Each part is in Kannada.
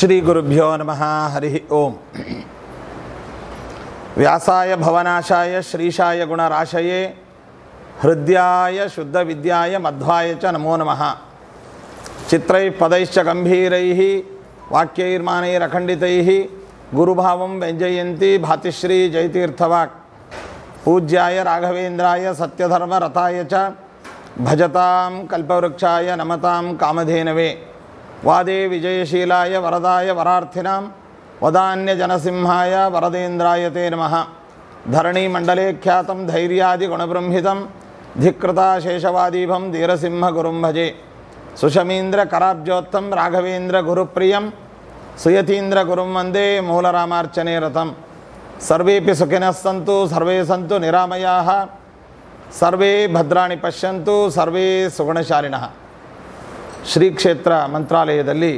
ಶ್ರೀ ಗುರುಭ್ಯೋ ನಮಃ ಹರಿ ಓಂ ವ್ಯಾಸಾಯ ಭವನಾಶಾಯ ಶ್ರೀಶಾಯ ಗುಣರಾಶಯೇ ಹೃದಯಾಯ ಶುದ್ಧ ವಿದ್ಯಾಯ ಮಧ್ವಾಯ ಚ ನಮೋ ನಮಃ ಚಿತ್ರೈ ಪದೈಶ್ಚ ಗಂಭೀರೈ ವಾಕ್ಯೈರ್ಮಾನೈರಖಂಡಿತೈ ಗುರುಭಾವಂ ವ್ಯಂಜಯಂತಿ ಭಾತಿಶ್ರೀ ಜಯತೀರ್ಥವಾಕ್ ಪೂಜ್ಯಾಯ ರಾಘವೇಂದ್ರಾಯ ಸತ್ಯಧರ್ಮ ರಥಾಯ ಚ ಭಜತಾಂ ಕಲ್ಪವೃಕ್ಷಾಯ ನಮತಾಂ ಕಾಮಧೇನವೇ ವಾದೇ ವಿಜಯಶೀಲಾಯ ವರದಾಯ ವರಾರ್ಥಿನಾಂ ವದಾನ್ಯಜನಸಿಂಹಾಯ ವರದೇಂದ್ರಾಯ ತೇ ನಮಃ ಧರಣೀಮಂಡಲೇ ಖ್ಯಾತಂ ಧೈರ್ಯಾದಿಗುಣಬೃಂಹಿತಂ ಧಿಕೃತಾ ಶೇಷವಾದೀಭಂ ಧೀರಸಿಂಹ ಗುರುಂ ಭಜೆ ಸುಷಮೀಂದ್ರ ಕರಾಬ್ಜೋತ್ತಂ ರಾಘವೇಂದ್ರ ಗುರುಪ್ರಿಯಂ ಸುಯತೀಂದ್ರ ಗುರುಂ ವಂದೇ ಮೂಲರಾಮಾರ್ಚನೆ ರಥಂ ಸರ್ವೇಪಿ ಸುಖಿನಃ ಸಂತು ಸರ್ವೇ ಸಂತು ನಿರಾಮಯಾಃ ಸರ್ವೇ ಭದ್ರಾಣಿ ಪಶ್ಯಂತು ಸರ್ವೇ ಸುಗುಣಶಾಲಿನಃ ಶ್ರೀ ಕ್ಷೇತ್ರ ಮಂತ್ರಾಲಯದಲ್ಲಿ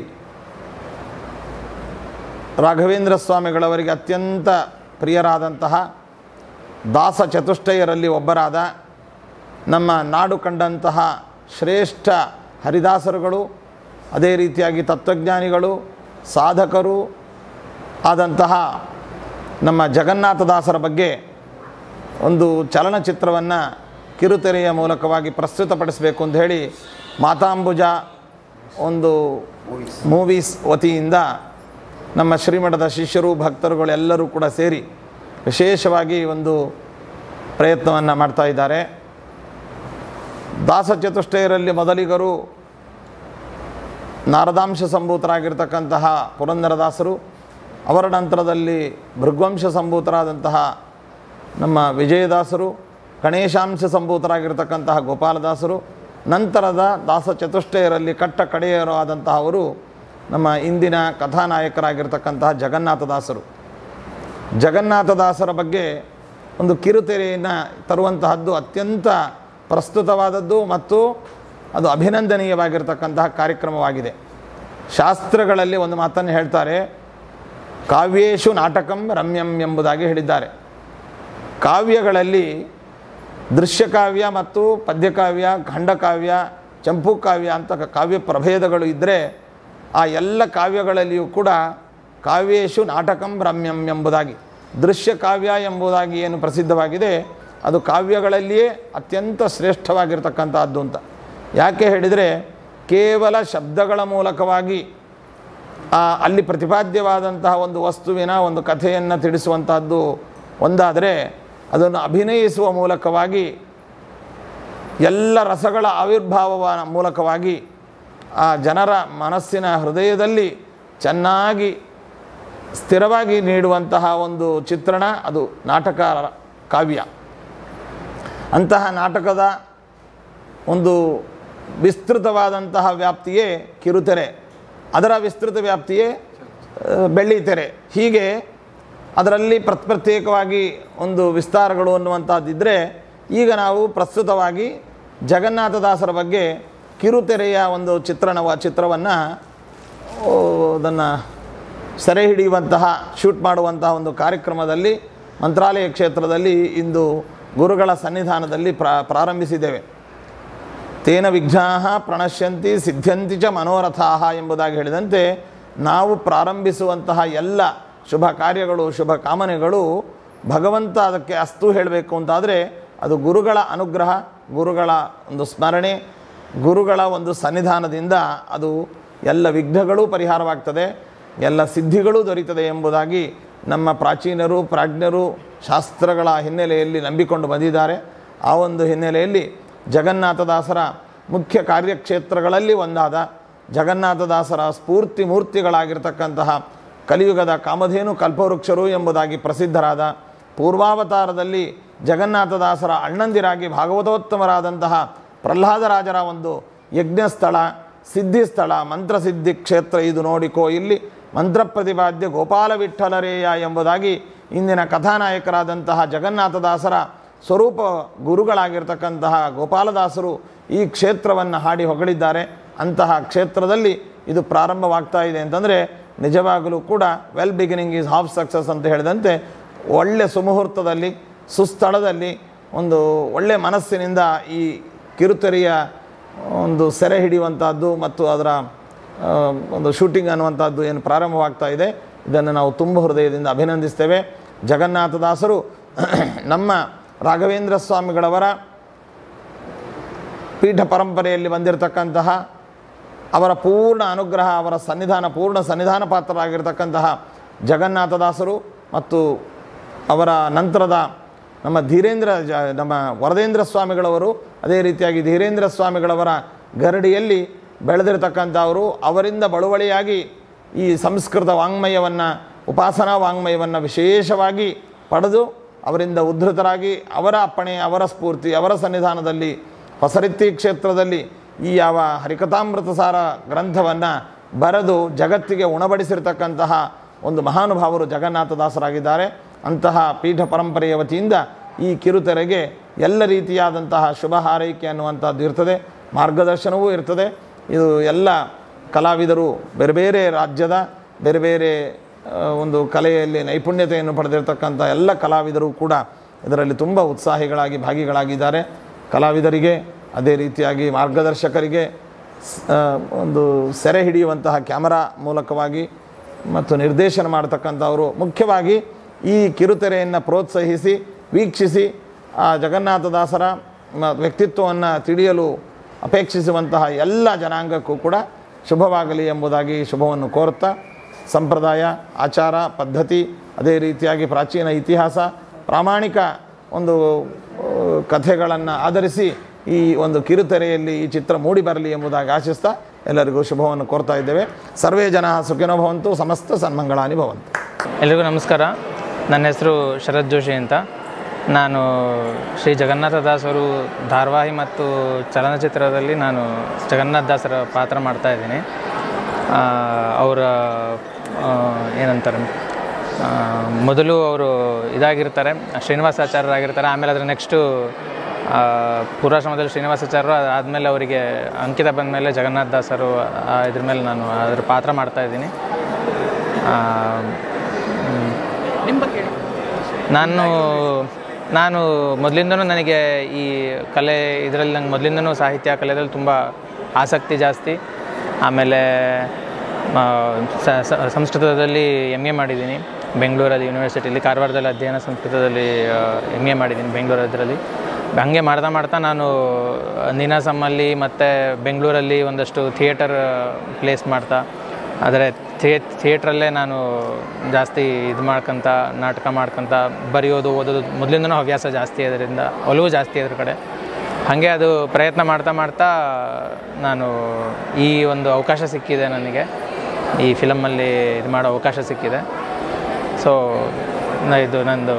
ರಾಘವೇಂದ್ರ ಸ್ವಾಮಿಗಳವರಿಗೆ ಅತ್ಯಂತ ಪ್ರಿಯರಾದಂತಹ ದಾಸ ಚತುಷ್ಟಯರಲ್ಲಿ ಒಬ್ಬರಾದ ನಮ್ಮ ನಾಡು ಕಂಡಂತಹ ಶ್ರೇಷ್ಠ ಹರಿದಾಸರುಗಳು ಅದೇ ರೀತಿಯಾಗಿ ತತ್ವಜ್ಞಾನಿಗಳು ಸಾಧಕರು ಆದಂತಹ ನಮ್ಮ ಜಗನ್ನಾಥದಾಸರ ಬಗ್ಗೆ ಒಂದು ಚಲನಚಿತ್ರವನ್ನು ಕಿರುತೆರೆಯ ಮೂಲಕವಾಗಿ ಪ್ರಸ್ತುತಪಡಿಸಬೇಕು ಅಂತ ಹೇಳಿ ಮಾತಾಂಬುಜ ಒಂದು ಮೂವೀಸ್ ವತಿಯಿಂದ ನಮ್ಮ ಶ್ರೀಮಠದ ಶಿಷ್ಯರು ಭಕ್ತರುಗಳು ಎಲ್ಲರೂ ಕೂಡ ಸೇರಿ ವಿಶೇಷವಾಗಿ ಒಂದು ಪ್ರಯತ್ನವನ್ನು ಮಾಡ್ತಾ ಇದ್ದಾರೆ ದಾಸ ಚತುಷ್ಟಯರಲ್ಲಿ ಮೊದಲಿಗರು ನಾರದಾಂಶ ಸಂಭೂತರಾಗಿರ್ತಕ್ಕಂತಹ ಪುರಂದರದಾಸರು ಅವರ ನಂತರದಲ್ಲಿ ಭೃಗ್ವಂಶ ಸಂಭೂತರಾದಂತಹ ನಮ್ಮ ವಿಜಯದಾಸರು ಗಣೇಶಾಂಶ ಸಂಭೂತರಾಗಿರ್ತಕ್ಕಂತಹ ಗೋಪಾಲದಾಸರು ನಂತರದ ದಾಸ ಚತುಷ್ಟಯರಲ್ಲಿ ಕಟ್ಟ ಕಡೆಯರು ಆದಂತಹ ಅವರು ನಮ್ಮ ಇಂದಿನ ಕಥಾನಾಯಕರಾಗಿರ್ತಕ್ಕಂತಹ ಜಗನ್ನಾಥದಾಸರು ಜಗನ್ನಾಥದಾಸರ ಬಗ್ಗೆ ಒಂದು ಕಿರುತೆರೆಯನ್ನು ತರುವಂತಹದ್ದು ಅತ್ಯಂತ ಪ್ರಸ್ತುತವಾದದ್ದು ಮತ್ತು ಅದು ಅಭಿನಂದನೀಯವಾಗಿರ್ತಕ್ಕಂತಹ ಕಾರ್ಯಕ್ರಮವಾಗಿದೆ ಶಾಸ್ತ್ರಗಳಲ್ಲಿ ಒಂದು ಮಾತನ್ನು ಹೇಳ್ತಾರೆ ಕಾವ್ಯೇಶು ನಾಟಕಂ ರಮ್ಯಂ ಎಂಬುದಾಗಿ ಹೇಳಿದ್ದಾರೆ ಕಾವ್ಯಗಳಲ್ಲಿ ದೃಶ್ಯಕಾವ್ಯ ಮತ್ತು ಪದ್ಯಕಾವ್ಯ ಖಂಡಕಾವ್ಯ ಚಂಪು ಕಾವ್ಯ ಅಂತ ಕಾವ್ಯ ಪ್ರಭೇದಗಳು ಇದ್ದರೆ ಆ ಎಲ್ಲ ಕಾವ್ಯಗಳಲ್ಲಿಯೂ ಕೂಡ ಕಾವ್ಯೇಶು ನಾಟಕಂ ರಮ್ಯಂ ಎಂಬುದಾಗಿ ದೃಶ್ಯ ಕಾವ್ಯ ಎಂಬುದಾಗಿ ಏನು ಪ್ರಸಿದ್ಧವಾಗಿದೆ ಅದು ಕಾವ್ಯಗಳಲ್ಲಿಯೇ ಅತ್ಯಂತ ಶ್ರೇಷ್ಠವಾಗಿರ್ತಕ್ಕಂಥದ್ದು ಅಂತ ಯಾಕೆ ಹೇಳಿದರೆ ಕೇವಲ ಶಬ್ದಗಳ ಮೂಲಕವಾಗಿ ಆ ಅಲ್ಲಿ ಪ್ರತಿಪಾದ್ಯವಾದಂತಹ ಒಂದು ವಸ್ತುವಿನ ಒಂದು ಕಥೆಯನ್ನು ತಿಳಿಸುವಂತಹದ್ದು ಒಂದಾದರೆ ಅದನ್ನು ಅಭಿನಯಿಸುವ ಮೂಲಕವಾಗಿ ಎಲ್ಲ ರಸಗಳ ಆವಿರ್ಭಾವವ ಮೂಲಕವಾಗಿ ಆ ಜನರ ಮನಸ್ಸಿನ ಹೃದಯದಲ್ಲಿ ಚೆನ್ನಾಗಿ ಸ್ಥಿರವಾಗಿ ನೀಡುವಂತಹ ಒಂದು ಚಿತ್ರಣ ಅದು ನಾಟಕ ಕಾವ್ಯ ಅಂತಹ ನಾಟಕದ ಒಂದು ವಿಸ್ತೃತವಾದಂತಹ ವ್ಯಾಪ್ತಿಯೇ ಕಿರುತೆರೆ ಅದರ ವಿಸ್ತೃತ ವ್ಯಾಪ್ತಿಯೇ ಬೆಳ್ಳಿತೆರೆ ಹೀಗೆ ಅದರಲ್ಲಿ ಪ್ರತ್ಯೇಕವಾಗಿ ಒಂದು ವಿಸ್ತಾರಗಳು ಅನ್ನುವಂಥದ್ದಿದ್ದರೆ ಈಗ ನಾವು ಪ್ರಸ್ತುತವಾಗಿ ಜಗನ್ನಾಥದಾಸರ ಬಗ್ಗೆ ಕಿರುತೆರೆಯ ಒಂದು ಚಿತ್ರಣವ ಚಿತ್ರವನ್ನು ಅದನ್ನು ಸೆರೆ ಹಿಡಿಯುವಂತಹ ಶೂಟ್ ಮಾಡುವಂತಹ ಒಂದು ಕಾರ್ಯಕ್ರಮದಲ್ಲಿ ಮಂತ್ರಾಲಯ ಕ್ಷೇತ್ರದಲ್ಲಿ ಇಂದು ಗುರುಗಳ ಸನ್ನಿಧಾನದಲ್ಲಿ ಪ್ರಾ ಪ್ರಾರಂಭಿಸಿದ್ದೇವೆ ತೇನ ವಿಘ್ನಾ ಪ್ರಣಶ್ಯಂತಿ ಸಿದ್ಧಂತಿ ಚ ಮನೋರಥಾ ಎಂಬುದಾಗಿ ಹೇಳಿದಂತೆ ನಾವು ಪ್ರಾರಂಭಿಸುವಂತಹ ಎಲ್ಲ ಶುಭ ಕಾರ್ಯಗಳು ಶುಭ ಕಾಮನೆಗಳು ಭಗವಂತ ಅದಕ್ಕೆ ಅಸ್ತು ಹೇಳಬೇಕು ಅಂತಾದರೆ ಅದು ಗುರುಗಳ ಅನುಗ್ರಹ ಗುರುಗಳ ಒಂದು ಸ್ಮರಣೆ ಗುರುಗಳ ಒಂದು ಸನ್ನಿಧಾನದಿಂದ ಅದು ಎಲ್ಲ ವಿಘ್ನಗಳೂ ಪರಿಹಾರವಾಗ್ತದೆ ಎಲ್ಲ ಸಿದ್ಧಿಗಳೂ ದೊರೀತದೆ ಎಂಬುದಾಗಿ ನಮ್ಮ ಪ್ರಾಚೀನರು ಪ್ರಾಜ್ಞರು ಶಾಸ್ತ್ರಗಳ ಹಿನ್ನೆಲೆಯಲ್ಲಿ ನಂಬಿಕೊಂಡು ಬಂದಿದ್ದಾರೆ ಆ ಒಂದು ಹಿನ್ನೆಲೆಯಲ್ಲಿ ಜಗನ್ನಾಥದಾಸರ ಮುಖ್ಯ ಕಾರ್ಯಕ್ಷೇತ್ರಗಳಲ್ಲಿ ಒಂದಾದ ಜಗನ್ನಾಥದಾಸರ ಸ್ಫೂರ್ತಿ ಮೂರ್ತಿಗಳಾಗಿರ್ತಕ್ಕಂತಹ ಕಲಿಯುಗದ ಕಾಮಧೇನು ಕಲ್ಪವೃಕ್ಷರು ಎಂಬುದಾಗಿ ಪ್ರಸಿದ್ಧರಾದ ಪೂರ್ವಾವತಾರದಲ್ಲಿ ಜಗನ್ನಾಥದಾಸರ ಅಣ್ಣಂದಿರಾಗಿ ಭಾಗವತೋತ್ತಮರಾದಂತಹ ಪ್ರಹ್ಲಾದರಾಜರ ಒಂದು ಯಜ್ಞಸ್ಥಳ ಸಿದ್ಧಿಸ್ಥಳ ಮಂತ್ರಸಿದ್ಧಿ ಕ್ಷೇತ್ರ ಇದು ನೋಡಿಕೋ ಇಲ್ಲಿ ಮಂತ್ರ ಪ್ರತಿಪಾದ್ಯ ಗೋಪಾಲ ವಿಠಲರೇಯ ಎಂಬುದಾಗಿ ಇಂದಿನ ಕಥಾನಾಯಕರಾದಂತಹ ಜಗನ್ನಾಥದಾಸರ ಸ್ವರೂಪ ಗುರುಗಳಾಗಿರ್ತಕ್ಕಂತಹ ಗೋಪಾಲದಾಸರು ಈ ಕ್ಷೇತ್ರವನ್ನು ಹಾಡಿ ಹೊಗಳಿದ್ದಾರೆ ಅಂತಹ ಕ್ಷೇತ್ರದಲ್ಲಿ ಇದು ಪ್ರಾರಂಭವಾಗ್ತಾ ಇದೆ ಅಂತಂದರೆ ನಿಜವಾಗಲೂ ಕೂಡ well beginning is half success ಅಂತ ಹೇಳಿದಂತೆ ಒಳ್ಳೆ ಸುಮುಹೂರ್ತದಲ್ಲಿ ಸುಸ್ಥಳದಲ್ಲಿ ಒಂದು ಒಳ್ಳೆ ಮನಸ್ಸಿನಿಂದ ಈ ಕಿರುತೆರೆಯ ಒಂದು ಸೆರೆ ಹಿಡಿಯುವಂಥದ್ದು ಮತ್ತು ಅದರ ಆ, ಒಂದು ಶೂಟಿಂಗ್ ಅನ್ನುವಂಥದ್ದು ಏನು ಪ್ರಾರಂಭವಾಗ್ತಾ ಇದೆ ಇದನ್ನು ನಾವು ತುಂಬ ಹೃದಯದಿಂದ ಅಭಿನಂದಿಸ್ತೇವೆ ಜಗನ್ನಾಥದಾಸರು ನಮ್ಮ ರಾಘವೇಂದ್ರ ಸ್ವಾಮಿಗಳವರ ಪೀಠ ಪರಂಪರೆಯಲ್ಲಿ ಬಂದಿರತಕ್ಕಂತಹ ಅವರ ಪೂರ್ಣ ಅನುಗ್ರಹ ಅವರ ಸನ್ನಿಧಾನ ಪೂರ್ಣ ಸನ್ನಿಧಾನ ಪಾತ್ರರಾಗಿರ್ತಕ್ಕಂತಹ ಜಗನ್ನಾಥದಾಸರು ಮತ್ತು ಅವರ ನಂತರದ ನಮ್ಮ ಧೀರೇಂದ್ರ ಜ ನಮ್ಮ ವರದೇಂದ್ರ ಸ್ವಾಮಿಗಳವರು ಅದೇ ರೀತಿಯಾಗಿ ಧೀರೇಂದ್ರ ಸ್ವಾಮಿಗಳವರ ಗರಡಿಯಲ್ಲಿ ಬೆಳೆದಿರತಕ್ಕಂಥವರು ಅವರಿಂದ ಬಳುವಳಿಯಾಗಿ ಈ ಸಂಸ್ಕೃತ ವಾಂಗ್ಮಯವನ್ನು ಉಪಾಸನಾ ವಾಂಗ್ಮಯವನ್ನು ವಿಶೇಷವಾಗಿ ಪಡೆದು ಅವರಿಂದ ಉದ್ಧತರಾಗಿ ಅವರ ಅಪ್ಪಣೆ ಅವರ ಸ್ಫೂರ್ತಿ ಅವರ ಸನ್ನಿಧಾನದಲ್ಲಿ ಹೊಸರಿತ್ತಿ ಕ್ಷೇತ್ರದಲ್ಲಿ ಈ ಯಾವ ಹರಿಕಥಾಮೃತ ಸಾರ ಗ್ರಂಥವನ್ನು ಬರೆದು ಜಗತ್ತಿಗೆ ಉಣಬಡಿಸಿರ್ತಕ್ಕಂತಹ ಒಂದು ಮಹಾನುಭಾವರು ಜಗನ್ನಾಥದಾಸರಾಗಿದ್ದಾರೆ ಅಂತಹ ಪೀಠ ಪರಂಪರೆಯ ವತಿಯಿಂದ ಈ ಕಿರುತೆರೆಗೆ ಎಲ್ಲ ರೀತಿಯಾದಂತಹ ಶುಭ ಹಾರೈಕೆ ಅನ್ನುವಂಥದ್ದು ಇರ್ತದೆ ಮಾರ್ಗದರ್ಶನವೂ ಇರ್ತದೆ ಇದು ಎಲ್ಲ ಕಲಾವಿದರು ಬೇರೆ ಬೇರೆ ರಾಜ್ಯದ ಬೇರೆ ಬೇರೆ ಆ, ಒಂದು ಕಲೆಯಲ್ಲಿ ನೈಪುಣ್ಯತೆಯನ್ನು ಪಡೆದಿರತಕ್ಕಂಥ ಎಲ್ಲ ಕಲಾವಿದರು ಕೂಡ ಇದರಲ್ಲಿ ತುಂಬ ಉತ್ಸಾಹಿಗಳಾಗಿ ಭಾಗಿಗಳಾಗಿದ್ದಾರೆ ಕಲಾವಿದರಿಗೆ ಅದೇ ರೀತಿಯಾಗಿ ಮಾರ್ಗದರ್ಶಕರಿಗೆ ಸ್- ಆ, ಒಂದು ಸೆರೆ ಹಿಡಿಯುವಂತಹ ಕ್ಯಾಮರಾ ಮೂಲಕವಾಗಿ ಮತ್ತು ನಿರ್ದೇಶನ ಮಾಡತಕ್ಕಂಥವರು ಮುಖ್ಯವಾಗಿ ಈ ಕಿರುತೆರೆಯನ್ನು ಪ್ರೋತ್ಸಾಹಿಸಿ ವೀಕ್ಷಿಸಿ ಆ ಜಗನ್ನಾಥದಾಸರ ಮ- ವ್ಯಕ್ತಿತ್ವವನ್ನು ತಿಳಿಯಲು ಅಪೇಕ್ಷಿಸುವಂತಹ ಎಲ್ಲ ಜನಾಂಗಕ್ಕೂ ಕೂಡ ಶುಭವಾಗಲಿ ಎಂಬುದಾಗಿ ಶುಭವನ್ನು ಕೋರುತ್ತಾ ಸಂಪ್ರದಾಯ ಆಚಾರ ಪದ್ಧತಿ ಅದೇ ರೀತಿಯಾಗಿ ಪ್ರಾಚೀನ ಇತಿಹಾಸ ಪ್ರಾಮಾಣಿಕ ಒಂದು ಕಥೆಗಳನ್ನು ಆಧರಿಸಿ ಈ ಒಂದು ಕಿರುತೆರೆಯಲ್ಲಿ ಈ ಚಿತ್ರ ಮೂಡಿ ಬರಲಿ ಎಂಬುದಾಗಿ ಆಶಿಸ್ತಾ ಎಲ್ಲರಿಗೂ ಶುಭವನ್ನು ಕೋರ್ತಾ ಇದ್ದೇವೆ ಸರ್ವೇ ಜನ ಸುಖಿನೋ ಭವಂತು ಸಮಸ್ತ ಸನ್ಮಂಗಳಾನಿ ಭವಂತು ಎಲ್ರಿಗೂ ನಮಸ್ಕಾರ ನನ್ನ ಹೆಸರು ಶರತ್ ಜೋಶಿ ಅಂತ ನಾನು ಶ್ರೀ ಜಗನ್ನಾಥದಾಸರು ಧಾರಾವಾಹಿ ಮತ್ತು ಚಲನಚಿತ್ರದಲ್ಲಿ ನಾನು ಜಗನ್ನಾಥದಾಸರ ಪಾತ್ರ ಮಾಡ್ತಾ ಇದ್ದೀನಿ ಆ, ಅವರ ಆ, ಏನಂತಾರೆ ಆ, ಮೊದಲು ಅವರು ಇದಾಗಿರ್ತಾರೆ ಶ್ರೀನಿವಾಸಾಚಾರ್ಯರಾಗಿರ್ತಾರೆ ಆಮೇಲೆ ಅದರ ನೆಕ್ಸ್ಟು ಪೂರ್ವಾಶ್ರಮದಲ್ಲಿ ಶ್ರೀನಿವಾಸಾಚಾರ್ಯರು ಆದಮೇಲೆ ಅವರಿಗೆ ಅಂಕಿತ ಬಂದ ಮೇಲೆ ಜಗನ್ನಾಥ ದಾಸರು ಆ, ಇದ್ರ ಮೇಲೆ ನಾನು ಅದರ ಪಾತ್ರ ಮಾಡ್ತಾ ಇದ್ದೀನಿ ಆ, ಮ್, ನಿಮ್ಮ ಬಗ್ಗೆ ಹೇಳಿ ನಾನು ನಾನು ಮೊದಲಿಂದನೂ ನನಗೆ ಈ ಕಲೆ ಇದರಲ್ಲಿ ನಂಗೆ ಮೊದಲಿಂದನೂ ಸಾಹಿತ್ಯ ಕಲೆಯಲ್ಲಿ ತುಂಬ ಆಸಕ್ತಿ ಜಾಸ್ತಿ ಆಮೇಲೆ ಆ, ಸ- ಸ- ಸಂಸ್ಕೃತದಲ್ಲಿ ಎಮ್ ಎ ಮಾಡಿದ್ದೀನಿ ಬೆಂಗಳೂರಲ್ಲಿ ಯೂನಿವರ್ಸಿಟಿಲಿ ಕಾರವಾರದಲ್ಲಿ ಅಧ್ಯಯನ ಸಂಸ್ಕೃತದಲ್ಲಿ ಎಮ್ ಎ ಮಾಡಿದ್ದೀನಿ ಬೆಂಗಳೂರು ಇದರಲ್ಲಿ ಹಂಗೆ ಮಾಡ್ತಾ ಮಾಡ್ತಾ ನಾನು ನೀನಾಸಮ್ಮಲ್ಲಿ ಮತ್ತು ಬೆಂಗಳೂರಲ್ಲಿ ಒಂದಷ್ಟು ಥಿಯೇಟರ್ ಪ್ಲೇಸ್ ಮಾಡ್ತಾ ಆದರೆ ಥಿಯೇ ಥಿಯೇಟ್ರಲ್ಲೇ ನಾನು ಜಾಸ್ತಿ ಇದು ಮಾಡ್ಕೊತ ನಾಟಕ ಮಾಡ್ಕೊತ ಬರೆಯೋದು ಓದೋದು ಮೊದಲಿಂದನೂ ಹವ್ಯಾಸ ಜಾಸ್ತಿ ಅದರಿಂದ ಒಲವು ಜಾಸ್ತಿ ಅದ್ರ ಕಡೆ ಹಾಗೆ ಅದು ಪ್ರಯತ್ನ ಮಾಡ್ತಾ ಮಾಡ್ತಾ ನಾನು ಈ ಒಂದು ಅವಕಾಶ ಸಿಕ್ಕಿದೆ ನನಗೆ ಈ ಫಿಲಮಲ್ಲಿ ಇದು ಮಾಡೋ ಅವಕಾಶ ಸಿಕ್ಕಿದೆ ಸೊ ಇದು ನಂದು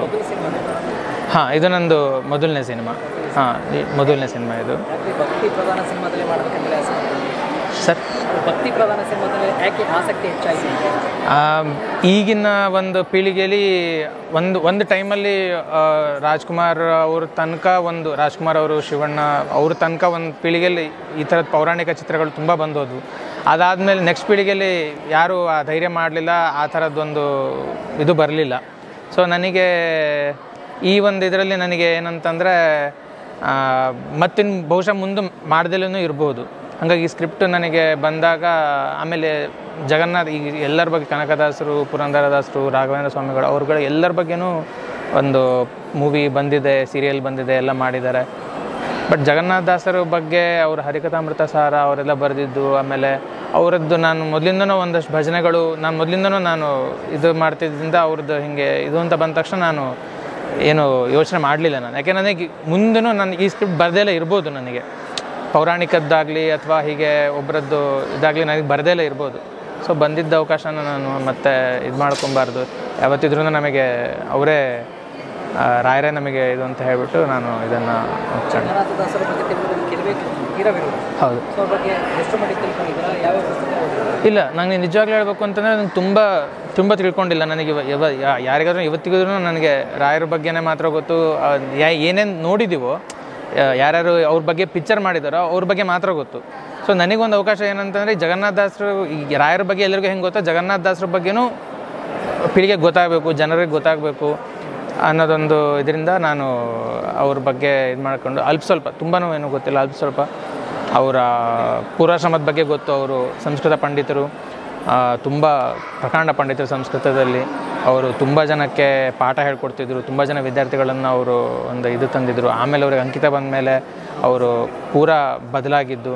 ಹಾಂ ಇದು ನಂದು ಮೊದಲನೇ ಸಿನಿಮಾ ಹಾಂ ಮೊದಲನೇ ಸಿನಿಮಾ ಇದು ಯಾಕೆ ಭಕ್ತಿ ಪ್ರಧಾನ ಸಿನಿಮಾದಲ್ಲಿ ಮಾಡಬೇಕಂದ್ರೆ ಆಸಕ್ತಿ ಸರ್ ಭಕ್ತಿ ಪ್ರಧಾನ ಸಿನಿಮಾದಲ್ಲಿ ಯಾಕೆ ಆಸಕ್ತಿ ಹೆಚ್ಚಾಯಿತು ಆಮ್, ಈಗಿನ ಒಂದು ಪೀಳಿಗೆಯಲ್ಲಿ ಒಂದು ಒಂದು ಟೈಮಲ್ಲಿ ಆ, ರಾಜ್ಕುಮಾರ್ ಅವ್ರ ತನಕ ಒಂದು ರಾಜ್ಕುಮಾರ್ ಅವರು ಶಿವಣ್ಣ ಅವ್ರ ತನಕ ಒಂದು ಪೀಳಿಗೆಯಲ್ಲಿ ಈ ಥರದ ಪೌರಾಣಿಕ ಚಿತ್ರಗಳು ತುಂಬ ಬಂದೋದು ಅದಾದಮೇಲೆ ನೆಕ್ಸ್ಟ್ ಪೀಳಿಗೆಯಲ್ಲಿ ಯಾರೂ ಆ ಧೈರ್ಯ ಮಾಡಲಿಲ್ಲ ಆ ಥರದ್ದೊಂದು ಇದು ಬರಲಿಲ್ಲ ಸೊ ನನಗೆ ಈ ಒಂದು ಇದರಲ್ಲಿ ನನಗೆ ಏನಂತಂದರೆ ಮತ್ತಿನ್ನು ಬಹುಶಃ ಮುಂದೆ ಮಾಡ್ದಲೂ ಇರ್ಬೋದು ಹಾಗಾಗಿ ಈ ಸ್ಕ್ರಿಪ್ಟ್ ನನಗೆ ಬಂದಾಗ ಆಮೇಲೆ ಜಗನ್ನಾಥ್ ಈಗ ಎಲ್ಲರ ಬಗ್ಗೆ ಕನಕದಾಸರು ಪುರಂದರದಾಸರು ರಾಘವೇಂದ್ರ ಸ್ವಾಮಿಗಳು ಅವ್ರುಗಳ ಎಲ್ಲರ ಬಗ್ಗೆನೂ ಒಂದು ಮೂವಿ ಬಂದಿದೆ ಸೀರಿಯಲ್ ಬಂದಿದೆ ಎಲ್ಲ ಮಾಡಿದ್ದಾರೆ ಬಟ್ ಜಗನ್ನಾಥ ದಾಸರ ಬಗ್ಗೆ ಅವ್ರ ಹರಿಕಥಾಮೃತ ಸಾರ ಅವರೆಲ್ಲ ಬರೆದಿದ್ದು ಆಮೇಲೆ ಅವರದ್ದು ನಾನು ಮೊದಲಿಂದನೂ ಒಂದಷ್ಟು ಭಜನೆಗಳು ನಾನು ಮೊದಲಿಂದನೂ ನಾನು ಇದು ಮಾಡ್ತಿದ್ದರಿಂದ ಅವ್ರದ್ದು ಹಿಂಗೆ ಇದು ಅಂತ ಬಂದ ತಕ್ಷಣ ನಾನು ಏನು ಯೋಚನೆ ಮಾಡಲಿಲ್ಲ ನಾನು ಯಾಕೆ ನನಗೆ ಮುಂದೂ ನಾನು ಈ ಸ್ಕ್ರಿಪ್ಟ್ ಬರ್ದೇಲೇ ಇರ್ಬೋದು ನನಗೆ ಪೌರಾಣಿಕದ್ದಾಗಲಿ ಅಥವಾ ಹೀಗೆ ಒಬ್ಬರದ್ದು ಇದಾಗಲಿ ನನಗೆ ಬರ್ದೇಲೇ ಇರ್ಬೋದು ಸೊ ಬಂದಿದ್ದ ಅವಕಾಶನ ನಾನು ಮತ್ತೆ ಇದು ಮಾಡ್ಕೊಬಾರ್ದು ಯಾವತ್ತಿದ್ರೂ ನಮಗೆ ಅವರೇ ಆ, ರಾಯರೇ ನಮಗೆ ಇದು ಅಂತ ಹೇಳಿಬಿಟ್ಟು ನಾನು ಇದನ್ನು ಒಪ್ಕೊಂಡು ಜಗನ್ನಾಥದಾಸರ ಬಗ್ಗೆ ತಿಳ್ಕೊಳ್ಳೋದು ಕೆಲವೇ ತೀರವಿರೋದು ಹೌದು ಸೊ ಅವ್ರ ಬಗ್ಗೆ ಎಷ್ಟು ಮಟ್ಟಿಗೆ ತಿಳ್ಕೊಂಡಿದ್ದೀರಾ ಯಾವ ಪುಸ್ತಕ ಓದಿದ್ದೀರಾ? ಇಲ್ಲ ನನಗೆ ನಿಜವಾಗ್ಲೂ ಹೇಳ್ಬೇಕು ಅಂತಂದರೆ ನನಗೆ ತುಂಬ ತುಂಬ ತಿಳ್ಕೊಂಡಿಲ್ಲ ನನಗೆ ಇವ ಯಾವ ಯಾ- ಯಾರಿಗಾದ್ರೂ ಇವತ್ತಿಗೂ ನನಗೆ ರಾಯರ ಬಗ್ಗೆನೇ ಮಾತ್ರ ಗೊತ್ತು ಆ, ಯಾ ಏನೇನು ನೋಡಿದ್ದೀವೋ ಯಾ- ಯಾರ್ಯಾರು ಅವ್ರ ಬಗ್ಗೆ ಪಿಕ್ಚರ್ ಮಾಡಿದಾರೋ ಅವ್ರ ಬಗ್ಗೆ ಮಾತ್ರ ಗೊತ್ತು ಸೊ ನನಗೊಂದು ಅವಕಾಶ ಏನಂತಂದರೆ ಜಗನ್ನಾಥ ದಾಸರು ಈ ರಾಯರ ಬಗ್ಗೆ ಎಲ್ಲರಿಗೂ ಹೆಂಗೆ ಗೊತ್ತೋ ಜಗನ್ನಾಥ ದಾಸರ ಬಗ್ಗೆನೂ ಪೀಳಿಗೆಗೆ ಗೊತ್ತಾಗಬೇಕು ಜನರಿಗೆ ಗೊತ್ತಾಗಬೇಕು ಅನ್ನೋದೊಂದು ಇದರಿಂದ ನಾನು ಅವ್ರ ಬಗ್ಗೆ ಇದು ಮಾಡ್ಕೊಂಡು ಅಲ್ಪ ಸ್ವಲ್ಪ ತುಂಬಾ ಏನು ಗೊತ್ತಿಲ್ಲ ಅಲ್ಪ ಸ್ವಲ್ಪ ಅವರ ಪೂರ್ವಾಶ್ರಮದ ಬಗ್ಗೆ ಗೊತ್ತು ಅವರು ಸಂಸ್ಕೃತ ಪಂಡಿತರು ತುಂಬ ಪ್ರಕಾಂಡ ಪಂಡಿತರು ಸಂಸ್ಕೃತದಲ್ಲಿ ಅವರು ತುಂಬ ಜನಕ್ಕೆ ಪಾಠ ಹೇಳ್ಕೊಡ್ತಿದ್ರು ತುಂಬ ಜನ ವಿದ್ಯಾರ್ಥಿಗಳನ್ನು ಅವರು ಒಂದು ಇದು ತಂದಿದ್ರು ಆಮೇಲೆ ಅವ್ರಿಗೆ ಅಂಕಿತ ಬಂದ ಮೇಲೆ ಅವರು ಪೂರ ಬದಲಾಗಿದ್ದು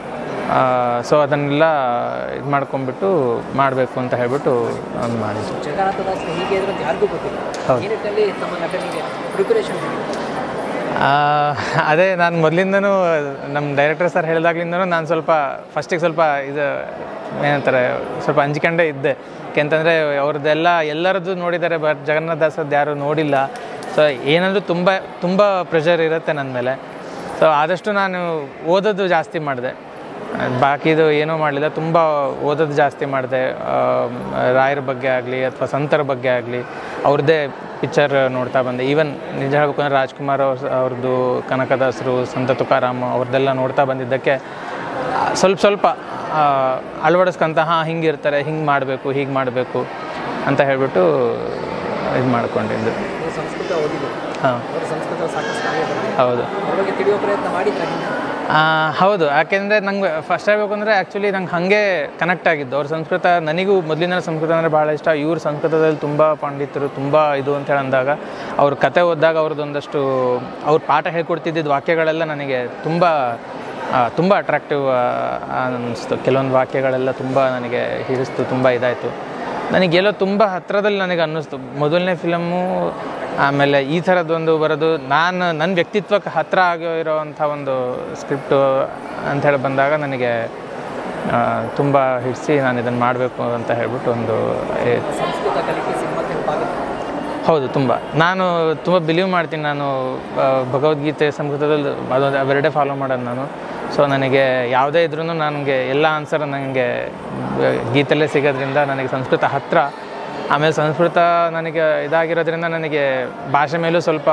ಸೊ ಅದನ್ನೆಲ್ಲ ಇದು ಮಾಡ್ಕೊಂಡ್ಬಿಟ್ಟು ಮಾಡಬೇಕು ಅಂತ ಹೇಳ್ಬಿಟ್ಟು ಒಂದು ಮಾಡಿದ್ದು ಜಗನ್ನಾಥ ದಾಸ್ ಹೀಗೆ ಇದ್ರೆ ಅಂತ ಯಾರಿಗೂ ಗೊತ್ತಿಲ್ಲ ಹೌದು. ಈ ನಿಟ್ಟಿನಲ್ಲಿ ತಮ್ಮ ನಟನೆಗೆ ಪ್ರಿಪರೇಷನ್ ಆ, ಅದೇ ನಾನು ಮೊದಲಿಂದನೂ ನಮ್ಮ ಡೈರೆಕ್ಟರ್ ಸರ್ ಹೇಳಿದಾಗ್ಲಿಂದನೂ ನಾನು ಸ್ವಲ್ಪ ಫಸ್ಟಿಗೆ ಸ್ವಲ್ಪ ಇದು ಏನಂತಾರೆ ಸ್ವಲ್ಪ ಅಂಜಿಕೊಂಡೇ ಇದ್ದೆ ಯಾಕೆಂತಂದರೆ ಅವ್ರದ್ದೆಲ್ಲ ಎಲ್ಲರದ್ದು ನೋಡಿದ್ದಾರೆ ಬಟ್ ಜಗನ್ನಾಥ ದಾಸದ್ದು ಯಾರು ನೋಡಿಲ್ಲ ಸೊ ಏನಂದ್ರೂ ತುಂಬ ತುಂಬ ಪ್ರೆಷರ್ ಇರುತ್ತೆ ನನ್ನ ಮೇಲೆ ಸೊ ಆದಷ್ಟು ನಾನು ಓದೋದು ಜಾಸ್ತಿ ಮಾಡಿದೆ ಬಾಕಿದು ಏನೂ ಮಾಡಲಿಲ್ಲ ತುಂಬ ಓದೋದು ಜಾಸ್ತಿ ಮಾಡಿದೆ ರಾಯರ ಬಗ್ಗೆ ಆಗಲಿ ಅಥವಾ ಸಂತರ ಬಗ್ಗೆ ಆಗಲಿ ಅವ್ರದ್ದೇ ಪಿಕ್ಚರ್ ನೋಡ್ತಾ ಬಂದೆ ಈವನ್ ನಿಜ ಹೇಳ್ಬೇಕು ಅಂದರೆ ರಾಜ್ಕುಮಾರ್ ಅವ್ರ ಅವ್ರದ್ದು ಕನಕದಾಸರು ಸಂತ ತುಕಾರಾಮ್ ಅವ್ರದ್ದೆಲ್ಲ ನೋಡ್ತಾ ಬಂದಿದ್ದಕ್ಕೆ ಆ, ಸ್ವಲ್ಪ ಸ್ವಲ್ಪ ಆ, ಅಳವಡಿಸ್ಕೊಂತ ಹಾಂ ಹಿಂಗೆ ಇರ್ತಾರೆ ಹಿಂಗೆ ಮಾಡಬೇಕು ಹೀಗೆ ಮಾಡಬೇಕು ಅಂತ ಹೇಳ್ಬಿಟ್ಟು ಇದು ಮಾಡ್ಕೊಂಡಿದ್ದು ನೀವು ಸಂಸ್ಕೃತ ಓದಿದ್ರು ಹಾಂ ಅವರು ಸಂಸ್ಕೃತ ಸಾಕಷ್ಟು ಕಾವ್ಯ ಬರೆದಿದ್ದಾರೆ. ಹೌದು ಅವ್ರ ಬಗ್ಗೆ ತಿಳಿಯೋ ಪ್ರಯತ್ನ ಮಾಡಿದ್ರೆ ಹಿಂದೆ ಆ, ಹೌದು ಯಾಕೆಂದರೆ ನಂಗೆ ಫಸ್ಟ್ ಹೇಳ್ಬೇಕು ಅಂದರೆ ಆ್ಯಕ್ಚುಲಿ ನಂಗೆ ಹಾಗೆ ಕನೆಕ್ಟ್ ಆಗಿದ್ದು ಅವ್ರ ಸಂಸ್ಕೃತ ನನಗೂ ಮೊದಲಿನ ಸಂಸ್ಕೃತ ಅಂದರೆ ಭಾಳ ಇಷ್ಟ ಇವ್ರ ಸಂಸ್ಕೃತದಲ್ಲಿ ತುಂಬ ಪಂಡಿತರು ತುಂಬ ಇದು ಅಂತ ಹೇಳಿ ಅಂದಾಗ ಅವ್ರ ಕತೆ ಓದಿದಾಗ ಅವ್ರದ್ದೊಂದಷ್ಟು ಅವ್ರ ಪಾಠ ಹೇಳ್ಕೊಡ್ತಿದ್ದಿದ್ದು ವಾಕ್ಯಗಳೆಲ್ಲ ನನಗೆ ತುಂಬ ಆ, ತುಂಬ ಅಟ್ರಾಕ್ಟಿವ್ ಅನ್ನಿಸ್ತು ಕೆಲವೊಂದು ವಾಕ್ಯಗಳೆಲ್ಲ ತುಂಬ ನನಗೆ ಹಿಡಿಸ್ತು ತುಂಬ ಇದಾಯಿತು ನನಗೆಲ್ಲೋ ತುಂಬ ಹತ್ತಿರದಲ್ಲಿ ನನಗೆ ಅನ್ನಿಸ್ತು ಮೊದಲನೇ ಫಿಲಮ್ಮು ಆಮೇಲೆ ಈ ಥರದ್ದೊಂದು ಬರೋದು ನಾನು ನನ್ನ ವ್ಯಕ್ತಿತ್ವಕ್ಕೆ ಹತ್ತಿರ ಆಗಿರೋವಂಥ ಒಂದು ಸ್ಕ್ರಿಪ್ಟು ಅಂಥೇಳಿ ಬಂದಾಗ ನನಗೆ ತುಂಬ ಹಿಡಿಸಿ ನಾನು ಇದನ್ನು ಮಾಡಬೇಕು ಅಂತ ಹೇಳ್ಬಿಟ್ಟು ಒಂದು ಏ- ಸಂಸ್ಕೃತ ಕಲಿಕೆ ಸಿನಿಮಾ ಆಗುತ್ತೆ ಹೌದು ತುಂಬ ನಾನು ತುಂಬ ಬಿಲೀವ್ ಮಾಡ್ತೀನಿ ನಾನು ಆ, ಭಗವದ್ಗೀತೆ ಸಂಸ್ಕೃತದಲ್ಲಿ ಅದೊಂದು ಅವೆರಡೇ ಫಾಲೋ ಮಾಡೋದು ನಾನು ಸೊ ನನಗೆ ಯಾವುದೇ ಇದ್ರೂ ನನಗೆ ಎಲ್ಲ ಆನ್ಸರ್ ನನಗೆ ಗೀತೆಲ್ಲೇ ಸಿಗೋದ್ರಿಂದ ನನಗೆ ಸಂಸ್ಕೃತ ಹತ್ತಿರ ಆಮೇಲೆ ಸಂಸ್ಕೃತ ನನಗೆ ಇದಾಗಿರೋದ್ರಿಂದ ನನಗೆ ಭಾಷೆ ಮೇಲೂ ಸ್ವಲ್ಪ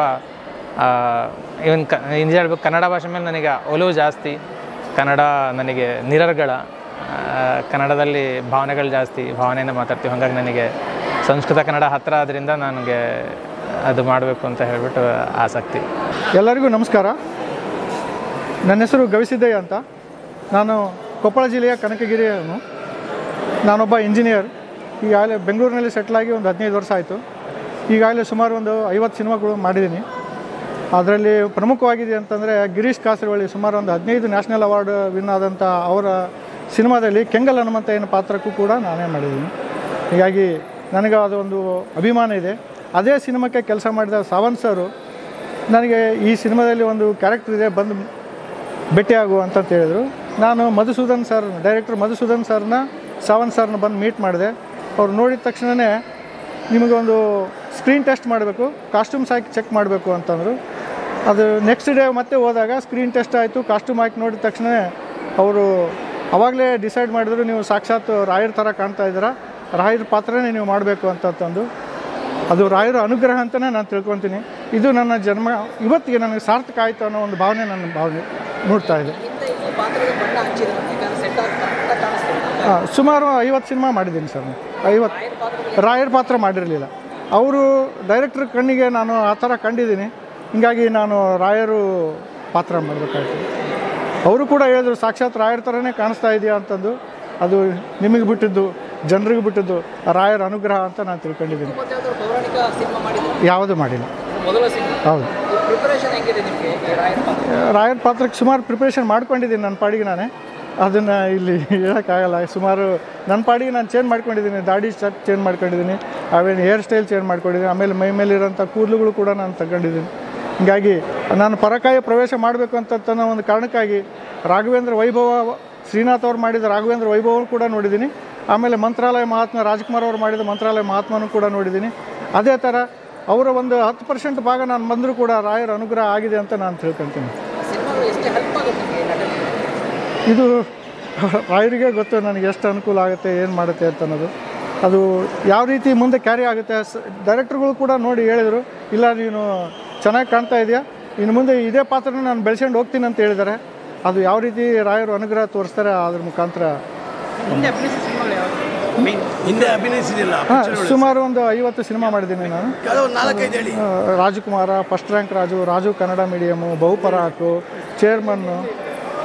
ಇವನ್ ಕ ನಿಜ ಹೇಳ್ಬೇಕು ಕನ್ನಡ ಭಾಷೆ ಮೇಲೆ ನನಗೆ ಒಲವು ಜಾಸ್ತಿ ಕನ್ನಡ ನನಗೆ ನಿರರ್ಗಳ ಆ, ಕನ್ನಡದಲ್ಲಿ ಭಾವನೆಗಳು ಜಾಸ್ತಿ ಭಾವನೆಯಿಂದ ಮಾತಾಡ್ತೀವಿ ಹಾಗಾಗಿ ನನಗೆ ಸಂಸ್ಕೃತ ಕನ್ನಡ ಹತ್ತಿರ ಆದ್ರಿಂದ ನನಗೆ ಅದು ಮಾಡಬೇಕು ಅಂತ ಹೇಳ್ಬಿಟ್ಟು ಆಸಕ್ತಿ ಎಲ್ಲರಿಗೂ ನಮಸ್ಕಾರ ನನ್ನ ಹೆಸರು ಗವಿಸಿದ್ದಯ್ಯ ಅಂತ ನಾನು ಕೊಪ್ಪಳ ಜಿಲ್ಲೆಯ ಕನಕಗಿರಿಯವನು ನಾನೊಬ್ಬ ಇಂಜಿನಿಯರ್ ಈಗಾಗಲೇ ಬೆಂಗಳೂರಿನಲ್ಲಿ ಸೆಟ್ಲಾಗಿ ಒಂದು ಹದಿನೈದು ವರ್ಷ ಆಯಿತು ಈಗಾಗಲೇ ಸುಮಾರು ಒಂದು ಐವತ್ತು ಸಿನಿಮಾಗಳು ಮಾಡಿದ್ದೀನಿ ಅದರಲ್ಲಿ ಪ್ರಮುಖವಾಗಿದೆ ಅಂತಂದರೆ ಗಿರೀಶ್ ಕಾಸರವಳ್ಳಿ ಸುಮಾರು ಒಂದು ಹದಿನೈದು ನ್ಯಾಷನಲ್ ಅವಾರ್ಡ್ ವಿನ್ ಆದಂಥ ಅವರ ಸಿನಿಮಾದಲ್ಲಿ ಕೆಂಗಲ್ ಹನುಮಂತ ಏನೋ ಪಾತ್ರಕ್ಕೂ ಕೂಡ ನಾನೇ ಮಾಡಿದ್ದೀನಿ ಹೀಗಾಗಿ ನನಗೆ ಅದೊಂದು ಅಭಿಮಾನ ಇದೆ ಅದೇ ಸಿನಿಮಾಕ್ಕೆ ಕೆಲಸ ಮಾಡಿದ ಸಾವಂತ್ ಸರು ನನಗೆ ಈ ಸಿನಿಮಾದಲ್ಲಿ ಒಂದು ಕ್ಯಾರೆಕ್ಟರ್ ಇದೆ ಬಂದು ಭೇಟಿಯಾಗು ಅಂತ ಹೇಳಿದರು ನಾನು ಮಧುಸೂದನ್ ಸರ್ ಡೈರೆಕ್ಟರ್ ಮಧುಸೂದನ್ ಸರ್ನ ಸಾವಂತ್ ಸರ್ನ ಬಂದು ಮೀಟ್ ಮಾಡಿದೆ ಅವ್ರು ನೋಡಿದ ತಕ್ಷಣವೇ ನಿಮಗೆ ಒಂದು ಸ್ಕ್ರೀನ್ ಟೆಸ್ಟ್ ಮಾಡಬೇಕು ಕಾಸ್ಟ್ಯೂಮ್ಸ್ ಹಾಕಿ ಚೆಕ್ ಮಾಡಬೇಕು ಅಂತಂದರು ಅದು ನೆಕ್ಸ್ಟ್ ಡೇ ಮತ್ತೆ ಹೋದಾಗ ಸ್ಕ್ರೀನ್ ಟೆಸ್ಟ್ ಆಯಿತು ಕಾಸ್ಟ್ಯೂಮ್ ಹಾಕಿ ನೋಡಿದ ತಕ್ಷಣ ಅವರು ಅವಾಗಲೇ ಡಿಸೈಡ್ ಮಾಡಿದ್ರು ನೀವು ಸಾಕ್ಷಾತ್ ರಾಯರ್ ಥರ ಕಾಣ್ತಾ ಇದ್ದೀರಾ ರಾಯರ ಪಾತ್ರನೇ ನೀವು ಮಾಡಬೇಕು ಅಂತಂದು ಅದು ರಾಯರ ಅನುಗ್ರಹ ಅಂತಲೇ ನಾನು ತಿಳ್ಕೊತೀನಿ ಇದು ನನ್ನ ಜನ್ಮ ಇವತ್ತಿಗೆ ನನಗೆ ಸಾರ್ಥಕ ಆಯಿತು ಅನ್ನೋ ಒಂದು ಭಾವನೆ ನನ್ನ ಭಾವನೆ ಮೂಡ್ತಾ ಇದೆ ಹಿಂದೆ ಈ ಪಾತ್ರದ ಬಣ್ಣ ಹಚ್ಚಿದ್ರೆ ಯಾಕಂದ್ರೆ ಸೆಟ್ ಆಗ್ತಾ ಕಾಣಿಸ್ತಿದೆ ಆ, ಸುಮಾರು ಐವತ್ತು ಸಿನಿಮಾ ಮಾಡಿದ್ದೀನಿ ಸರ್ ಐವತ್ತು ರಾಯರ್ ಪಾತ್ರ ಮಾಡಿರಲಿಲ್ಲ ಅವರು ಡೈರೆಕ್ಟ್ರ್ ಕಣ್ಣಿಗೆ ನಾನು ಆ ಥರ ಕಂಡಿದ್ದೀನಿ ಹೀಗಾಗಿ ನಾನು ರಾಯರು ಪಾತ್ರ ಮಾಡಬೇಕಾಯ್ತು ಅವರು ಕೂಡ ಹೇಳಿದ್ರು ಸಾಕ್ಷಾತ್ ರಾಯರ್ ಥರನೇ ಕಾಣಿಸ್ತಾ ಇದೆಯಾ ಅಂತಂದು ಅದು ನಿಮಗೆ ಬಿಟ್ಟಿದ್ದು ಜನರಿಗೆ ಬಿಟ್ಟಿದ್ದು ರಾಯರ ಅನುಗ್ರಹ ಅಂತ ನಾನು ತಿಳ್ಕೊಂಡಿದ್ದೀನಿ ಮತ್ತೆ ಯಾವ್ದಾದ್ರು ಪೌರಾಣಿಕ ಸಿನಿಮಾ ಮಾಡಿದ್ರೆ ಯಾವುದೂ ಮಾಡಿಲ್ಲ ಮೊದಲ ಸಿನಿಮಾ ಹೌದು ಪ್ರಿಪರೇಷನ್ ಹೆಂಗಿದೆ ನಿಮಗೆ ಈ ರಾಯರ ಪಾತ್ರ ರಾಯರ್ ಪಾತ್ರಕ್ಕೆ ಸುಮಾರು ಪ್ರಿಪ್ರೇಷನ್ ಮಾಡ್ಕೊಂಡಿದ್ದೀನಿ ನನ್ನ ಪಾಡಿಗೆ ನಾನೇ ಅದನ್ನು ಇಲ್ಲಿ ಹೇಳೋಕ್ಕಾಗಲ್ಲ ಸುಮಾರು ನನ್ನ ಪಾಡಿಗೆ ನಾನು ಚೇಂಜ್ ಮಾಡ್ಕೊಂಡಿದ್ದೀನಿ ದಾಡಿ ಸ್ಟಕ್ ಚೇಂಜ್ ಮಾಡ್ಕೊಂಡಿದ್ದೀನಿ ಆಮೇಲೆ ಹೇರ್ ಸ್ಟೈಲ್ ಚೇಂಜ್ ಮಾಡ್ಕೊಂಡಿದ್ದೀನಿ ಆಮೇಲೆ ಮೈ ಮೇಲಿರೋಂಥ ಕೂದಲುಗಳು ಕೂಡ ನಾನು ತಗೊಂಡಿದ್ದೀನಿ ಹೀಗಾಗಿ ನಾನು ಪರಕಾಯ ಪ್ರವೇಶ ಮಾಡಬೇಕು ಅಂತ ಅನ್ನೋ ಒಂದು ಕಾರಣಕ್ಕಾಗಿ ರಾಘವೇಂದ್ರ ವೈಭವ ಶ್ರೀನಾಥ್ ಅವ್ರು ಮಾಡಿದ ರಾಘವೇಂದ್ರ ವೈಭವನು ಕೂಡ ನೋಡಿದ್ದೀನಿ ಆಮೇಲೆ ಮಂತ್ರಾಲಯ ಮಹಾತ್ಮ ರಾಜ್ಕುಮಾರ್ ಅವರು ಮಾಡಿದ ಮಂತ್ರಾಲಯ ಮಹಾತ್ಮನೂ ಕೂಡ ನೋಡಿದ್ದೀನಿ ಅದೇ ಥರ ಅವರ ಒಂದು ಹತ್ತು ಪರ್ಸೆಂಟ್ ಭಾಗ ನಾನು ಬಂದರೂ ಕೂಡ ರಾಯರ ಅನುಗ್ರಹ ಆಗಿದೆ ಅಂತ ನಾನು ತಿಳ್ಕೊತೀನಿ ಸಿನಿಮಾಗಳು ಎಷ್ಟು ಹೆಲ್ಪ್ ಆಗುತ್ತೆ ನಿಮಗೆ ನಟನೆ ಇದು ರಾಯರಿಗೆ ಗೊತ್ತು ನನಗೆ ಎಷ್ಟು ಅನುಕೂಲ ಆಗುತ್ತೆ ಏನು ಮಾಡುತ್ತೆ ಅಂತ ಅನ್ನೋದು ಅದು ಯಾವ ರೀತಿ ಮುಂದೆ ಕ್ಯಾರಿ ಆಗುತ್ತೆ ಡೈರೆಕ್ಟ್ರುಗಳು ಕೂಡ ನೋಡಿ ಹೇಳಿದರು ಇಲ್ಲ ನೀನು ಚೆನ್ನಾಗಿ ಕಾಣ್ತಾ ಇದೆಯಾ ಇನ್ನು ಮುಂದೆ ಇದೇ ಪಾತ್ರನ ನಾನು ಬೆಳೆಸ್ಕೊಂಡು ಹೋಗ್ತೀನಿ ಅಂತ ಹೇಳಿದ್ದಾರೆ ಅದು ಯಾವ ರೀತಿ ರಾಯರು ಅನುಗ್ರಹ ತೋರಿಸ್ತಾರೆ ಅದ್ರ ಮುಖಾಂತರ ಹಿಂದೆ ಅಭಿನಯಿಸಿದ ಸಿನಿಮಾಗಳು ಯಾವುದು ಹಿಂದೆ ಅಭಿನಯಿಸಿದಿಲ್ಲ ಹಾಂ ಸುಮಾರು ಒಂದು ಐವತ್ತು ಸಿನಿಮಾ ಮಾಡಿದ್ದೀನಿ ನಾನು ಯಾವುದೋ ಒಂದು ನಾಲ್ಕೈದು ಹೇಳಿ ಆ, Rajakumara first rank Raju Raju Kannada medium Bahuparak chairman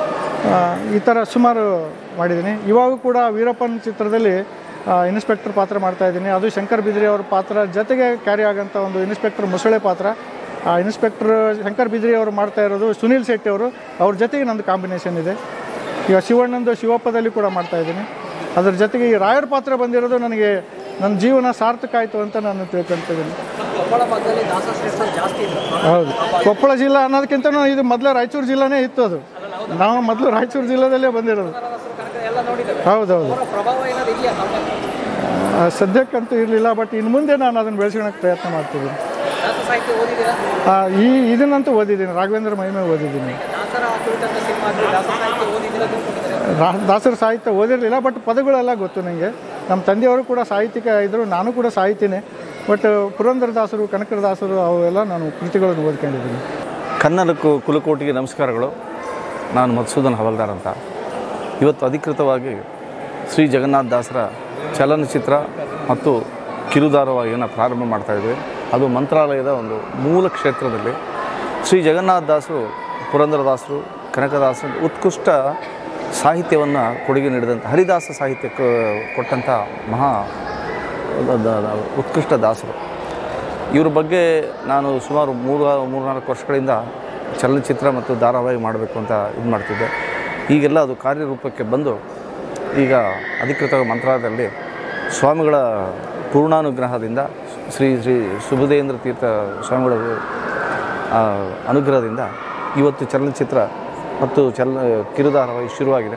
ಆ, ಈ ಥರ ಸುಮಾರು ಮಾಡಿದ್ದೀನಿ ಇವಾಗ ಕೂಡ ವೀರಪ್ಪನ್ ಚಿತ್ರದಲ್ಲಿ ಆ, ಇನ್ಸ್ಪೆಕ್ಟರ್ ಪಾತ್ರ ಮಾಡ್ತಾ ಇದ್ದೀನಿ ಅದು ಶಂಕರ್ ಬಿದ್ರಿ ಅವ್ರ ಪಾತ್ರ ಜೊತೆಗೆ ಕ್ಯಾರಿ ಆಗೋಂಥ ಒಂದು ಇನ್ಸ್ಪೆಕ್ಟರ್ ಮೊಸಳೆ ಪಾತ್ರ ಆ ಇನ್ಸ್ಪೆಕ್ಟರ್ ಶಂಕರ್ ಬಿದ್ರಿ ಅವರು ಮಾಡ್ತಾ ಇರೋದು ಸುನೀಲ್ ಶೆಟ್ಟಿ ಅವರು ಅವ್ರ ಜೊತೆಗೆ ನಂದು ಕಾಂಬಿನೇಷನ್ ಇದೆ ಈಗ ಶಿವಣ್ಣಂದು ಶಿವಪ್ಪದಲ್ಲಿ ಕೂಡ ಮಾಡ್ತಾ ಇದ್ದೀನಿ ಅದ್ರ ಜೊತೆಗೆ ಈ ರಾಯರ್ ಪಾತ್ರ ಬಂದಿರೋದು ನನಗೆ ನನ್ನ ಜೀವನ ಸಾರ್ಥಕ ಆಯಿತು ಅಂತ ನಾನು ತಿಳ್ಕೊಳ್ತಿದ್ದೀನಿ ಕೊಪ್ಪಳ ಭಾಗದಲ್ಲಿ ದಾಸ ಶ್ರೇಷ್ಠರು ಜಾಸ್ತಿ ಇದ್ರು ಹೌದು ಕೊಪ್ಪಳ ಜಿಲ್ಲಾ ಅನ್ನೋದಕ್ಕಿಂತ ಇದು ಮೊದಲೇ ರಾಯಚೂರು ಜಿಲ್ಲಾನೇ ಇತ್ತು ಅದು ನಾವು ಮೊದಲು ರಾಯಚೂರು ಜಿಲ್ಲಾದಲ್ಲೇ ಬಂದಿರೋದು ಕನಕ ಎಲ್ಲ ನೋಡಿದ್ದೇವೆ ಹೌದೌದು ಅವರ ಪ್ರಭಾವ ಏನಾದ್ರು ಇದೆಯಾ ನಮ್ಮ ಆ, ಸದ್ಯಕ್ಕಂತೂ ಇರಲಿಲ್ಲ ಬಟ್ ಇನ್ನು ಮುಂದೆ ನಾನು ಅದನ್ನು ಬೆಳೆಸ್ಕೊಳಕ್ಕೆ ಪ್ರಯತ್ನ ಮಾಡ್ತಿದ್ದೀನಿ ದಾಸ ಸಾಹಿತ್ಯ ಓದಿದ್ದೀರಾ ಆ, ಈ ಇದನ್ನಂತೂ ಓದಿದ್ದೀನಿ ರಾಘವೇಂದ್ರ ಮಹಿಮೆ ಓದಿದ್ದೀನಿ ದಾಸರ ಕುರಿತಂತ ಸಿನಿಮಾ ಆಗಲಿ ದಾಸ ಸಾಹಿತ್ಯ ಓದಿದ್ದೀರಾ ತಿಳ್ಕೊಂಡಿದ್ದಾರೆ ರಾ ದಾಸರ ಸಾಹಿತ್ಯ ಓದಿರಲಿಲ್ಲ ಬಟ್ ಪದಗಳೆಲ್ಲ ಗೊತ್ತು ನನಗೆ ನಮ್ಮ ತಂದೆಯವರು ಕೂಡ ಸಾಹಿತ್ಯಿಕ ಇದ್ದರು ನಾನು ಕೂಡ ಸಾಹಿತಿನೇ ಬಟ್ ಪುರಂದರದಾಸರು ಕನಕದಾಸರು ಅವೆಲ್ಲ ನಾನು ಕೃತಿಗಳನ್ನು ಓದ್ಕೊಂಡಿದ್ದೀನಿ ಕನ್ನಡಕ್ಕೂ ಕುಲಕೋಟಿಗೆ ನಮಸ್ಕಾರಗಳು ನಾನು ಮಧುಸೂದನ್ ಹವಲ್ದಾರ್ ಅಂತ ಇವತ್ತು ಅಧಿಕೃತವಾಗಿ ಶ್ರೀ ಜಗನ್ನಾಥ ದಾಸರ ಚಲನಚಿತ್ರ ಮತ್ತು ಕಿರುಧಾರಾವಾಹಿಯನ್ನು ಪ್ರಾರಂಭ ಮಾಡ್ತಾಯಿದ್ವಿ ಅದು ಮಂತ್ರಾಲಯದ ಒಂದು ಮೂಲ ಕ್ಷೇತ್ರದಲ್ಲಿ ಶ್ರೀ ಜಗನ್ನಾಥ ದಾಸರು ಪುರಂದರದಾಸರು ಕನಕದಾಸರು ಉತ್ಕೃಷ್ಟ ಸಾಹಿತ್ಯವನ್ನು ಕೊಡುಗೆ ನೀಡಿದಂಥ ಹರಿದಾಸ ಸಾಹಿತ್ಯಕ್ಕೆ ಕೊಟ್ಟಂಥ ಮಹಾ ದ- ದ- ದ- ಉತ್ಕೃಷ್ಟ ದಾಸರು ಇವ್ರ ಬಗ್ಗೆ ನಾನು ಸುಮಾರು ಮೂರು ಮೂರ್ನಾಲ್ಕು ವರ್ಷಗಳಿಂದ ಚಲನಚಿತ್ರ ಮತ್ತು ಧಾರಾವಾಹಿ ಮಾಡಬೇಕು ಅಂತ ಇದು ಮಾಡ್ತಿದ್ದೆ ಈಗೆಲ್ಲ ಅದು ಕಾರ್ಯರೂಪಕ್ಕೆ ಬಂದು ಈಗ ಅಧಿಕೃತ ಮಂತ್ರಾಲಯದಲ್ಲಿ ಸ್ವಾಮಿಗಳ ಪೂರ್ಣಾನುಗ್ರಹದಿಂದ ಶ್ರೀ ಶ್ರೀ ಸುಬುಧೇಂದ್ರ ತೀರ್ಥ ಸ್ವಾಮಿಗಳ ಆ, ಅನುಗ್ರಹದಿಂದ ಇವತ್ತು ಚಲನಚಿತ್ರ ಮತ್ತು ಚಲ ಕಿರುಧಾರಾವಾಹಿ ಶುರುವಾಗಿದೆ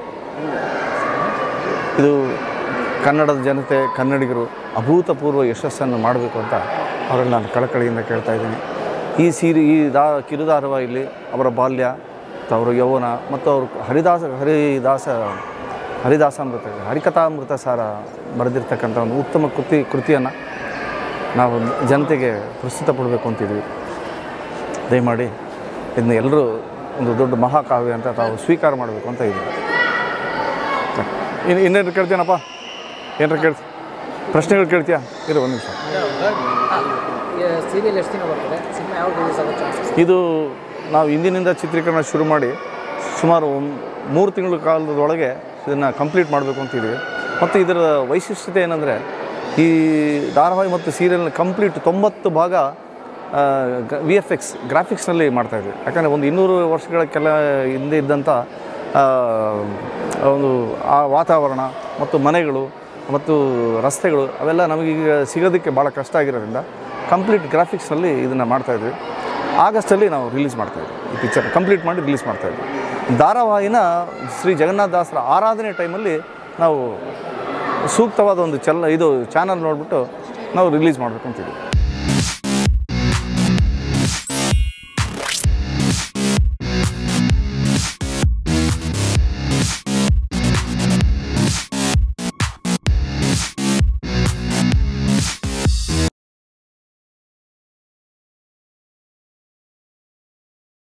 ಇದು ಕನ್ನಡದ ಜನತೆ ಕನ್ನಡಿಗರು ಅಭೂತಪೂರ್ವ ಯಶಸ್ಸನ್ನು ಮಾಡಬೇಕು ಅಂತ ಅವರಲ್ಲಿ ನಾನು ಕಳಕಳಿಯಿಂದ ಕೇಳ್ತಾ ಇದ್ದೀನಿ ಈ ಸೀರೆ ಈ ದಾ ಕಿರುಧಾರಾವಾಹಿಲಿ ಅವರ ಬಾಲ್ಯ ಮತ್ತು ಅವರ ಯೌವನ ಮತ್ತು ಅವರು ಹರಿದಾಸ ಹರಿದಾಸ ಹರಿದಾಸಾಮೃತ ಹರಿಕಥಾಮೃತ ಸಾರ ಬರೆದಿರ್ತಕ್ಕಂಥ ಒಂದು ಉತ್ತಮ ಕೃತಿ ಕೃತಿಯನ್ನು ನಾವು ಜನತೆಗೆ ಪ್ರಸ್ತುತಪಡಬೇಕು ಅಂತಿದ್ವಿ ದಯಮಾಡಿ ಇದನ್ನ ಎಲ್ಲರೂ ಒಂದು ದೊಡ್ಡ ಮಹಾಕಾವ್ಯ ಅಂತ ತಾವು ಸ್ವೀಕಾರ ಮಾಡಬೇಕು ಅಂತ ಇದ್ದೀವಿ ಇನ್ನು ಇನ್ನೇನು ಕೇಳ್ತೀನಪ್ಪ ಏನಾರ ಕೇಳ್ತಿ ಪ್ರಶ್ನೆಗಳು ಕೇಳ್ತೀಯಾ ಇರು ಒಂದು ನಿಮಿಷ ಸೀರಿಯಲ್ ಎಷ್ಟು ದಿನ ಬರ್ತದೆ ಸಿನಿಮಾ ಯಾವಾಗ ರಿಲೀಸ್ ಆಗೋ ಚಾನ್ಸಸ್ ಇದು ನಾವು ಇಂದಿನಿಂದ ಚಿತ್ರೀಕರಣ ಶುರು ಮಾಡಿ ಸುಮಾರು ಒಂದ್ ಮೂರು ತಿಂಗಳ ಕಾಲದೊಳಗೆ ಇದನ್ನು ಕಂಪ್ಲೀಟ್ ಮಾಡಬೇಕು ಅಂತಿದ್ದೀವಿ ಮತ್ತು ಇದರ ವೈಶಿಷ್ಟ್ಯತೆ ಏನಂದರೆ ಈ ಧಾರಾವಾಹಿ ಮತ್ತು ಸೀರಿಯಲ್ನ ಕಂಪ್ಲೀಟ್ ತೊಂಬತ್ತು ಭಾಗ ವಿ ಎಫ್ ಎಕ್ಸ್ ಗ್ರಾಫಿಕ್ಸ್ನಲ್ಲಿ ಮಾಡ್ತಾಯಿದ್ವಿ ಯಾಕಂದರೆ ಒಂದು ಇನ್ನೂರು ವರ್ಷಗಳ ಕೆಲ ಹಿಂದೆ ಇದ್ದಂಥ ಆ, ಒಂದು ಆ ವಾತಾವರಣ ಮತ್ತು ಮನೆಗಳು ಮತ್ತು ರಸ್ತೆಗಳು ಅವೆಲ್ಲ ನಮಗೀಗ ಸಿಗೋದಕ್ಕೆ ಭಾಳ ಕಷ್ಟ ಆಗಿರೋದ್ರಿಂದ ಕಂಪ್ಲೀಟ್ ಗ್ರಾಫಿಕ್ಸ್ನಲ್ಲಿ ಇದನ್ನು ಮಾಡ್ತಾಯಿದ್ವಿ ಆಗಸ್ಟಲ್ಲಿ ನಾವು ರಿಲೀಸ್ ಮಾಡ್ತಾಯಿದ್ವಿ ಈ ಪಿಕ್ಚರ್ ಕಂಪ್ಲೀಟ್ ಮಾಡಿ ರಿಲೀಸ್ ಮಾಡ್ತಾಯಿದ್ವಿ ಧಾರಾವಾಹಿನ ಶ್ರೀ ಜಗನ್ನಾಥ ದಾಸರ ಆರಾಧನೆ ಟೈಮಲ್ಲಿ ನಾವು ಸೂಕ್ತವಾದ ಒಂದು ಚಲ ಇದು ಚಾನಲ್ ನೋಡಿಬಿಟ್ಟು ನಾವು ರಿಲೀಸ್ ಮಾಡಬೇಕು ಅಂತಿದ್ವಿ